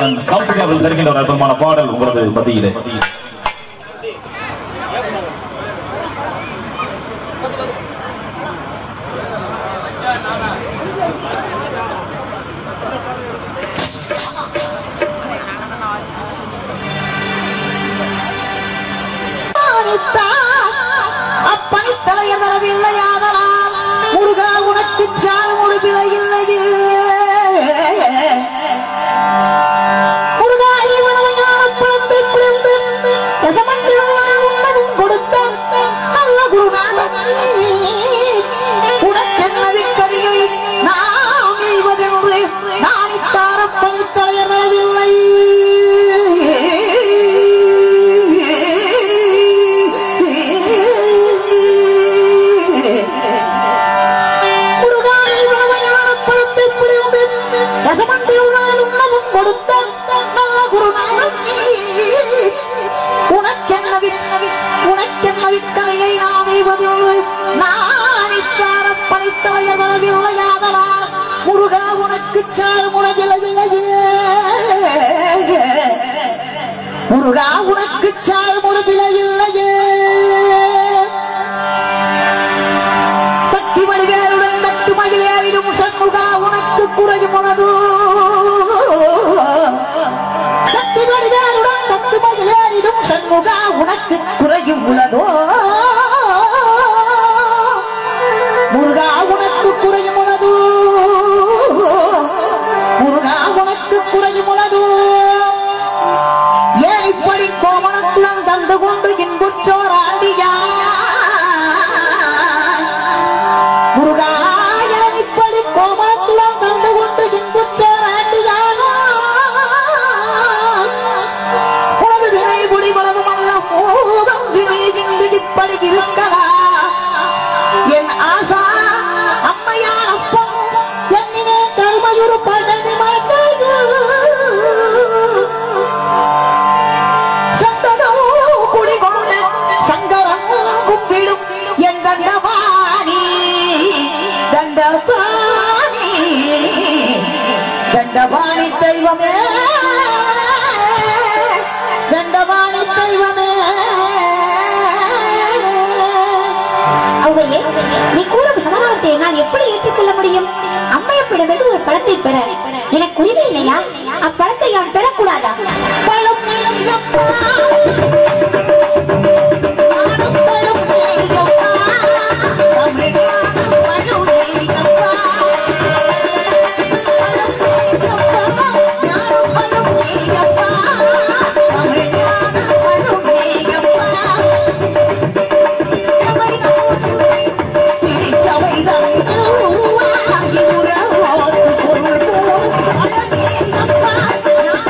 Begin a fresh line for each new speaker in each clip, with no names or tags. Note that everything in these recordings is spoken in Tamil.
அண்ணன் கௌசிக் அவர்கள் தருகின்ற ஒரு அற்புதமான பாடல் உங்களது மத்தியிலே
அப்பணித்தலைய வரவில்லையாதலால் முருகா உனக்கு சாரும் ஒரு பிழை இல்லையே முருகா இவனவையான பிறந்து பிறந்து தசமன்றிடுவான் உன்னதும் கொடுத்த நல்ல குருநாதன் உனக்கென்னது கரியை நாம் ஈவதென்று நாணித்தார பணித்தலைய வரவில்லை முருகானை உணவையான பழத்தை பிடித்து ரசமன்றி உணவில் உணவும் கொடுத்த நல்ல குருநாதன் உனக்கென்ன விண்ணவி உனக்கென்ன வித்தலையை நாம் எய்வதில்லை நாணித்தார பணித்தலையர் வரவில்லையாதலால் முருகா உனக்கு சாறு முறவில்லையே முருகா உனக்கு சாறு முறவில்லையே சக்தி வடிவேலுடன் நட்டு மகிழேறிடும் சண்முகா உனக்கு குறையும் உனது சக்தி வடிவேலுடன் நட்டு மகிழேறிடும் சண்முகா உனக்கு குறையும் உலதோ முருகா உனக்கு குறையும் உனது முருகா உனக்கு குறையும் உனது ஏன் இப்படி கோமணத்துடன் தந்து கொண்டு இன்புற்றோர் ஆண்டியா முருகாயன் இப்படி கோமணத்துடன் தந்து கொண்டு இன்புற்றோர் ஆண்டியானோ உனது வினை முடிவளவும் அல்ல மோகம் வினை இன்று இப்படி இருக்கவா என் ஆசா அம்மையார் அப்பன் என்னினே கருமையுறு பழனி சந்தனம் குடிகொண்டு சங்கரம் கும்பிடும் என் தண்டபாணி தண்டபாணி தண்டபாணி தெய்வமே தண்டபாணி தெய்வமே
அவ்வையே நீ கூறும் சமாதானத்தை நான் எப்படி ஏற்றுக்கொள்ள முடியும் அம்மையப்பிடமிருந்து ஒரு பழத்தை பெற எனக்கு உரிமை இல்லையா அப்பழத்தை நான் பெறக்கூடாதா
பழம் நீயப்பா நாடும் பழம் நீயப்பா தமிழ்நாடு பழம் நீயப்பா பழம் நீயப்பா நாடும் பழம் நீயப்பா தமிழ்நாடு பழம் நீயப்பா சபைதான்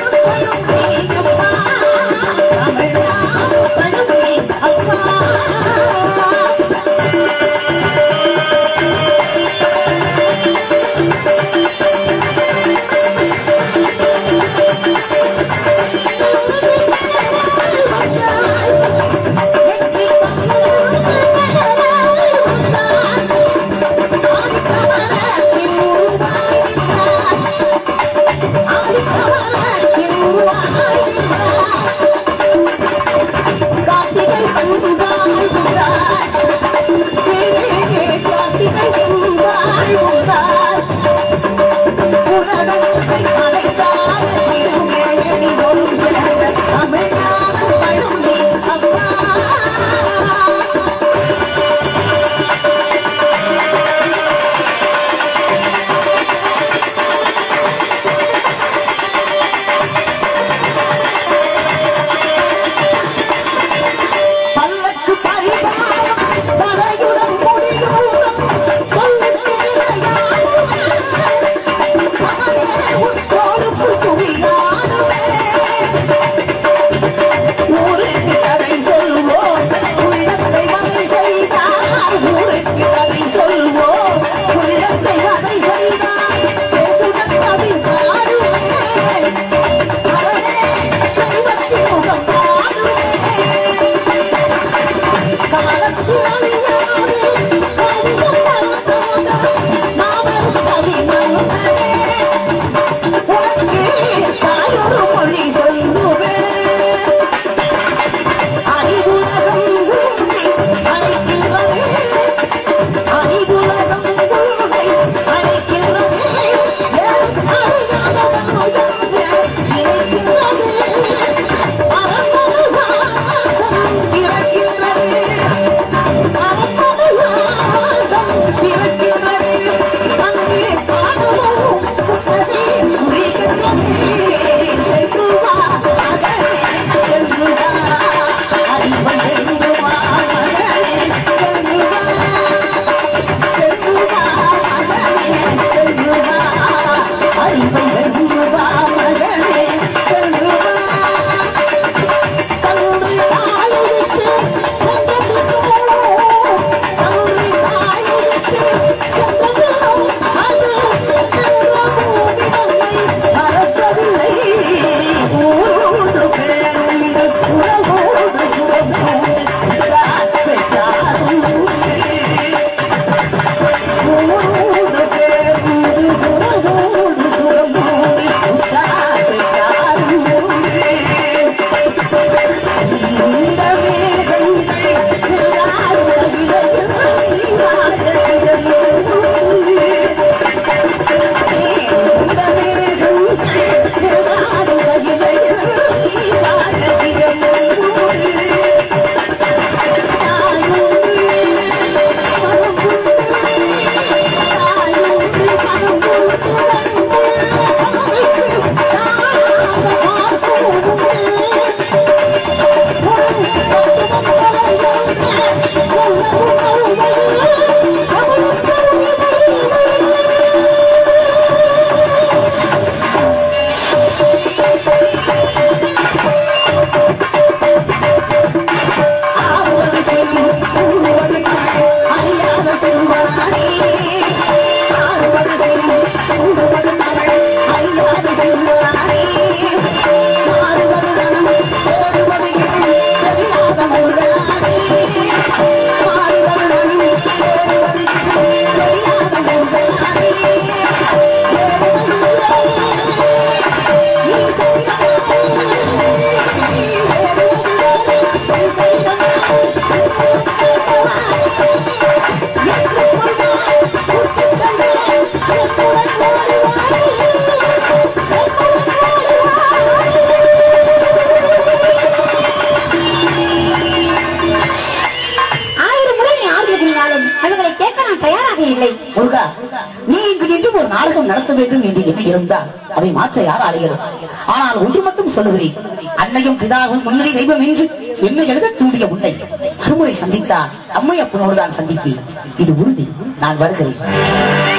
நடத்த வேண்டும் என்று எண்ணி இருந்தால் அதை மாற்ற யார் ஆளுகிறது ஆனால் ஒன்று மட்டும் சொல்லுகிறேன் அன்னையும் பிதாவும் முன்னணி தெய்வம் என்று என்னை எழுத தூண்டிய உன்னை மறுமுறை சந்தித்தால் அம்மையப்பனோடு தான் சந்திப்பேன் இது உறுதி நான் வருகிறேன்